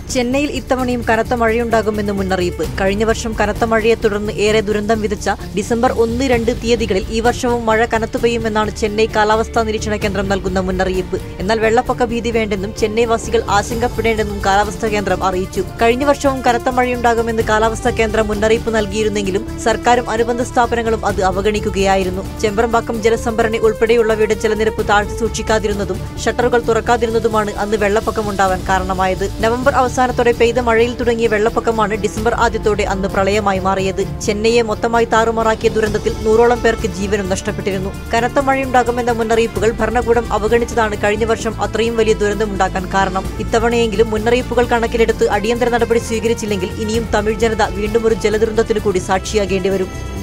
ചെന്നൈയിൽ ഇത്തവണയും കനത്ത മഴയുണ്ടാകുമെന്ന് മുന്നറിയിപ്പ് കഴിഞ്ഞ വർഷം കനത്ത മഴയെ തുടർന്ന് ഏറെ ദുരന്തം വിതച്ച ഡിസംബർ ഒന്ന് രണ്ട് തീയതികളിൽ ഈ വർഷവും മഴ കനത്തു പെയ്യുമെന്നാണ് ചെന്നൈ കാലാവസ്ഥാ നിരീക്ഷണ കേന്ദ്രം നൽകുന്ന മുന്നറിയിപ്പ് എന്നാൽ വെള്ളപ്പൊക്ക ഭീതി വേണ്ടെന്നും ചെന്നൈ വാസികൾ ആശങ്കപ്പെടേണ്ടെന്നും കാലാവസ്ഥാ കേന്ദ്രം അറിയിച്ചു കഴിഞ്ഞ വർഷവും കനത്ത മഴയുണ്ടാകുമെന്ന് കാലാവസ്ഥാ കേന്ദ്രം മുന്നറിയിപ്പ് നൽകിയിരുന്നെങ്കിലും സർക്കാരും അനുബന്ധ സ്ഥാപനങ്ങളും അത് അവഗണിക്കുകയായിരുന്നു ചെമ്പ്രമ്പാക്കം ജലസംഭരണി ഉൾപ്പെടെയുള്ളവയുടെ ജലനിരപ്പ് താഴ്ത്തി സൂക്ഷിക്കാതിരുന്നതും ഷട്ടറുകൾ തുറക്കാതിരുന്നതുമാണ് അന്ന് വെള്ളപ്പൊക്കമുണ്ടാവാൻ കാരണമായത് നവംബർ അവസാനത്തോടെ പെയ്ത മഴയിൽ തുടങ്ങിയ വെള്ളപ്പൊക്കമാണ് ഡിസംബർ ആദ്യത്തോടെ അന്ന് പ്രളയമായി മാറിയത് ചെന്നൈയെ മൊത്തമായി താറുമാറാക്കിയ ദുരന്തത്തിൽ നൂറോളം പേർക്ക് ജീവനും നഷ്ടപ്പെട്ടിരുന്നു കനത്ത മഴയുണ്ടാകുമെന്ന മുന്നറിയിപ്പുകൾ ഭരണകൂടം അവഗണിച്ചതാണ് കഴിഞ്ഞ വർഷം അത്രയും വലിയ ദുരന്തമുണ്ടാക്കാൻ കാരണം ഇത്തവണയെങ്കിലും മുന്നറിയിപ്പുകൾ കണക്കിലെടുത്ത് അടിയന്തര നടപടി സ്വീകരിച്ചില്ലെങ്കിൽ ഇനിയും തമിഴ് ജനത വീണ്ടും ഒരു ജലദുരന്തത്തിനു കൂടി സാക്ഷിയാകേണ്ടി വരും